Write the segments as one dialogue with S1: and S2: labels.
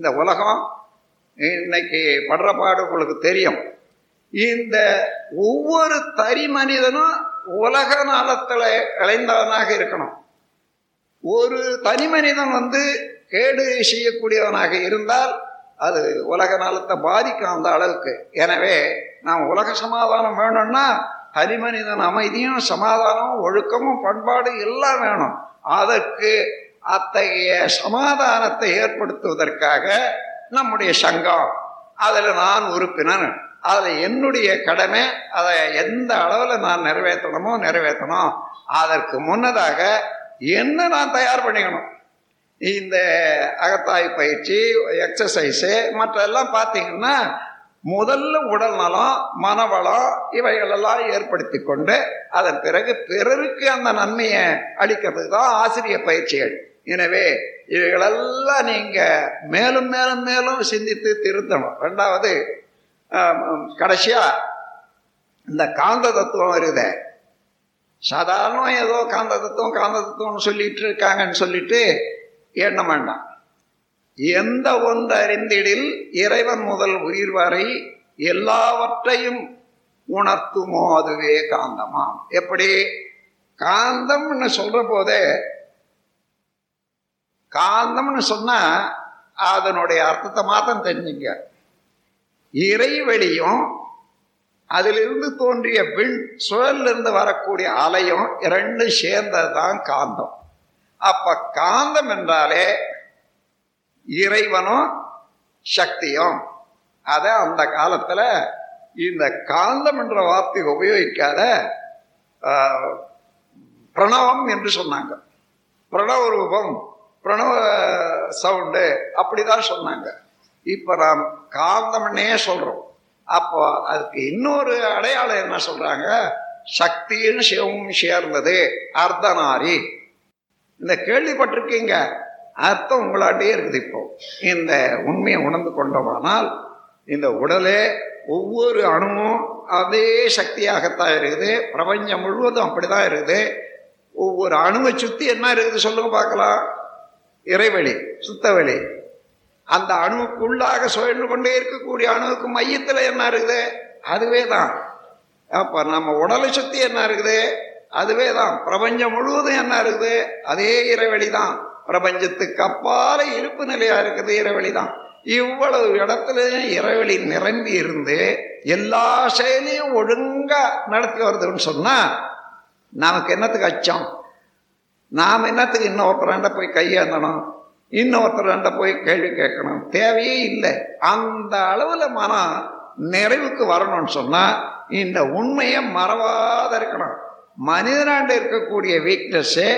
S1: இந்த உலகம் இன்னைக்கு படுற பாடு உங்களுக்கு தெரியும் இந்த ஒவ்வொரு தனி மனிதனும் உலக நலத்துல இழைந்தவனாக இருக்கணும் ஒரு தனி மனிதன் வந்து கேடு செய்யக்கூடியவனாக இருந்தால் அது உலக நலத்தை பாதிக்கும் அந்த அளவுக்கு எனவே நாம் உலக சமாதானம் வேணும்னா தனி மனிதன் அமைதியும் சமாதானமும் ஒழுக்கமும் பண்பாடு எல்லாம் வேணும் அதற்கு அத்தகைய சமாதானத்தை ஏற்படுத்துவதற்காக நம்முடைய சங்கம் அதில் நான் உறுப்பினர் அதில் என்னுடைய கடமை அதை எந்த அளவில் நான் நிறைவேற்றணுமோ நிறைவேற்றணும் அதற்கு முன்னதாக என்ன நான் தயார் பண்ணிக்கணும் இந்த அகத்தாய் பயிற்சி எக்ஸசைஸு மற்றெல்லாம் பார்த்தீங்கன்னா முதல்ல உடல் நலம் மனவளம் இவைகளெல்லாம் ஏற்படுத்தி கொண்டு அதன் பிறகு பிறருக்கு அந்த நன்மையை அளிக்கிறதுக்கு தான் ஆசிரியர் பயிற்சிகள் எனவே இவைகளெல்லாம் நீங்கள் மேலும் மேலும் மேலும் சிந்தித்து திருத்தணும் ரெண்டாவது கடைசியா இந்த காந்த தத்துவம் வருதே சாதாரண ஏதோ காந்த தத்துவம் காந்த தத்துவம்னு சொல்லிட்டு இருக்காங்கன்னு சொல்லிட்டு எண்ண வேண்டாம் எந்த ஒன்று அறிந்திடில் இறைவன் முதல் உயிர் வரை எல்லாவற்றையும் உணர்த்துமோ அதுவே காந்தமாம் எப்படி காந்தம்னு சொல்ற போதே காந்தம்னு சொன்னா அதனுடைய அர்த்தத்தை மாத்திரம் தெரிஞ்சுங்க இறைவெளியும் அதிலிருந்து தோன்றிய விண் சுழலிருந்து வரக்கூடிய அலையும் இரண்டும் சேர்ந்தது தான் காந்தம் அப்ப காந்தம் என்றாலே இறைவனும் சக்தியும் அத அந்த காலத்துல இந்த காந்தம் என்ற வார்த்தை உபயோகிக்காத பிரணவம் என்று சொன்னாங்க பிரணவ ரூபம் பிரணவ சவுண்டு அப்படிதான் சொன்னாங்க இப்ப நாம் காந்தம்னே சொல்றோம் அப்போ அதுக்கு இன்னொரு அடையாளம் என்ன சொல்றாங்க சக்தியும் சிவமும் சேர்ந்தது அர்த்தநாரி இந்த கேள்விப்பட்டிருக்கீங்க அர்த்தம் உங்களாட்டே இருக்குது இப்போ இந்த உண்மையை உணர்ந்து கொண்டோமானால் இந்த உடலே ஒவ்வொரு அணுவும் அதே சக்தியாகத்தான் இருக்குது பிரபஞ்சம் முழுவதும் அப்படிதான் இருக்குது ஒவ்வொரு அணுவை சுத்தி என்ன இருக்குது சொல்லுங்க பார்க்கலாம் இறைவெளி சுத்தவெளி அந்த அணுவுக்குள்ளாக சுழன்று கொண்டே இருக்கக்கூடிய அணுவுக்கு மையத்தில் என்ன இருக்குது அதுவே தான் அப்போ நம்ம உடலை சுற்றி என்ன இருக்குது அதுவே தான் பிரபஞ்சம் முழுவதும் என்ன இருக்குது அதே இறைவெளி தான் பிரபஞ்சத்துக்கு அப்பால இருப்பு நிலையா இருக்குது இறைவெளி தான் இவ்வளவு இடத்துல இறைவெளி நிரம்பி இருந்து எல்லா செயலையும் ஒழுங்கா நடத்தி வருதுன்னு சொன்னா நமக்கு என்னத்துக்கு அச்சம் நாம் என்னத்துக்கு இன்னொருத்தராண்ட போய் கையேந்தணும் இன்னொருத்தராண்ட போய் கேள்வி கேட்கணும் தேவையே இல்லை அந்த அளவில் மனம் நிறைவுக்கு வரணும்னு சொன்னா இந்த உண்மையை மறவாத இருக்கணும் மனிதனாண்ட இருக்கக்கூடிய வீக்னஸ்ஸே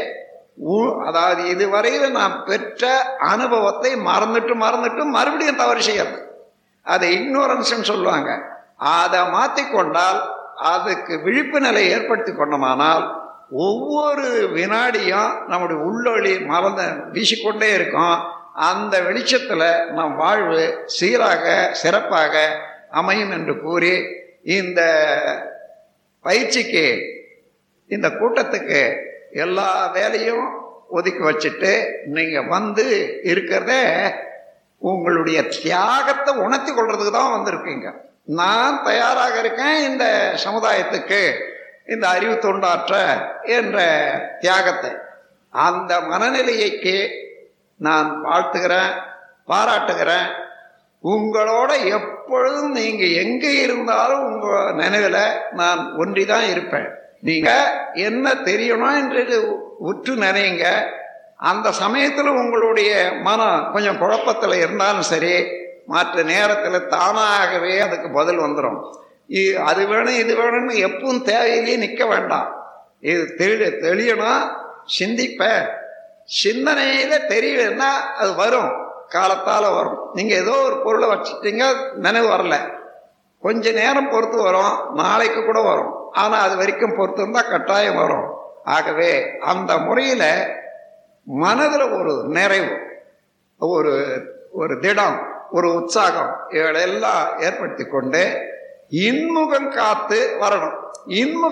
S1: அதாவது இதுவரையில் நாம் பெற்ற அனுபவத்தை மறந்துட்டு மறந்துட்டு மறுபடியும் தவறு செய்யறது அதை இக்னோரன்ஸ்ன்னு சொல்லுவாங்க அதை மாற்றிக்கொண்டால் அதுக்கு விழிப்பு நிலை ஏற்படுத்தி கொண்டோமானால் ஒவ்வொரு வினாடியும் நம்முடைய உள்ளொளி மறந்து வீசிக்கொண்டே இருக்கும் அந்த வெளிச்சத்தில் நம் வாழ்வு சீராக சிறப்பாக அமையும் என்று கூறி இந்த பயிற்சிக்கு இந்த கூட்டத்துக்கு எல்லா வேலையும் ஒதுக்கி வச்சுட்டு நீங்கள் வந்து இருக்கிறத உங்களுடைய தியாகத்தை உணர்த்தி கொள்றதுக்கு தான் வந்திருக்கீங்க நான் தயாராக இருக்கேன் இந்த சமுதாயத்துக்கு இந்த அறிவு தொண்டாற்ற என்ற தியாகத்தை அந்த மனநிலையைக்கு நான் வாழ்த்துகிறேன் பாராட்டுகிறேன் உங்களோட எப்பொழுதும் நீங்க எங்க இருந்தாலும் உங்க நினைவில் நான் ஒன்றி தான் இருப்பேன் நீங்க என்ன தெரியணும் என்று உற்று நினைங்க அந்த சமயத்தில் உங்களுடைய மனம் கொஞ்சம் குழப்பத்தில் இருந்தாலும் சரி மற்ற நேரத்தில் தானாகவே அதுக்கு பதில் வந்துடும் அது வேணும் இது வேணும்னு எப்பவும் தேவையிலேயே நிற்க வேண்டாம் இது தெளி தெளியணும் சிந்திப்ப சிந்தனையில தெரியலன்னா அது வரும் காலத்தால் வரும் நீங்கள் ஏதோ ஒரு பொருளை வச்சுட்டீங்க நினைவு வரல கொஞ்ச நேரம் பொறுத்து வரும் நாளைக்கு கூட வரும் ஆனால் அது வரைக்கும் பொறுத்து இருந்தால் கட்டாயம் வரும் ஆகவே அந்த முறையில் மனதில் ஒரு நிறைவு ஒரு ஒரு திடம் ஒரு உற்சாகம் இவைகளெல்லாம் ஏற்படுத்தி கொண்டு இன்முகம் காத்து வரணும்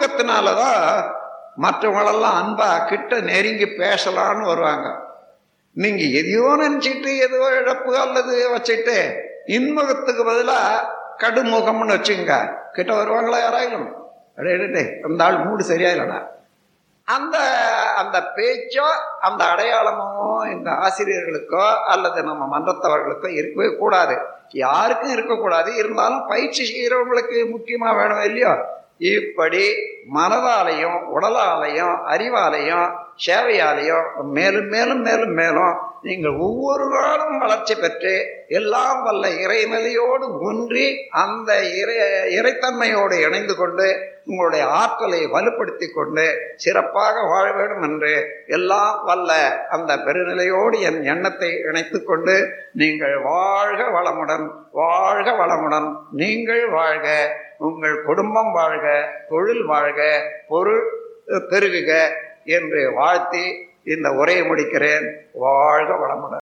S1: இன்முகத்தினால தான் மற்றவங்களெல்லாம் அன்பா கிட்ட நெருங்கி பேசலான்னு வருவாங்க நீங்க எதையோ நினைச்சிட்டு ஏதோ இழப்பு அல்லது வச்சுட்டு இன்முகத்துக்கு பதிலா கடுமுகம்னு வச்சுங்க கிட்ட வருவாங்களா யாராயிலும் அடே அந்த ஆள் மூடு சரியா இல்லடா அந்த அந்த பேச்சோ அந்த அடையாளமோ இந்த ஆசிரியர்களுக்கோ அல்லது நம்ம மன்றத்தவர்களுக்கோ இருக்கவே கூடாது யாருக்கும் இருக்கக்கூடாது இருந்தாலும் பயிற்சி செய்கிறவங்களுக்கு முக்கியமா வேணும் இல்லையோ இப்படி மனதாலையும் உடலாலையும் அறிவாலையும் சேவையாலையும் மேலும் மேலும் மேலும் மேலும் நீங்கள் ஒவ்வொரு நாளும் வளர்ச்சி பெற்று எல்லாம் வல்ல இறைநிலையோடு ஒன்றி அந்த இறை இறைத்தன்மையோடு இணைந்து கொண்டு உங்களுடைய ஆற்றலை வலுப்படுத்தி கொண்டு சிறப்பாக வாழ வேண்டும் என்று எல்லாம் வல்ல அந்த பெருநிலையோடு என் எண்ணத்தை இணைத்து கொண்டு நீங்கள் வாழ்க வளமுடன் வாழ்க வளமுடன் நீங்கள் வாழ்க உங்கள் குடும்பம் வாழ்க தொழில் வாழ்க பொருள் பெருகுக என்று வாழ்த்தி இந்த உரையை முடிக்கிறேன் வாழ்க வளமுடன்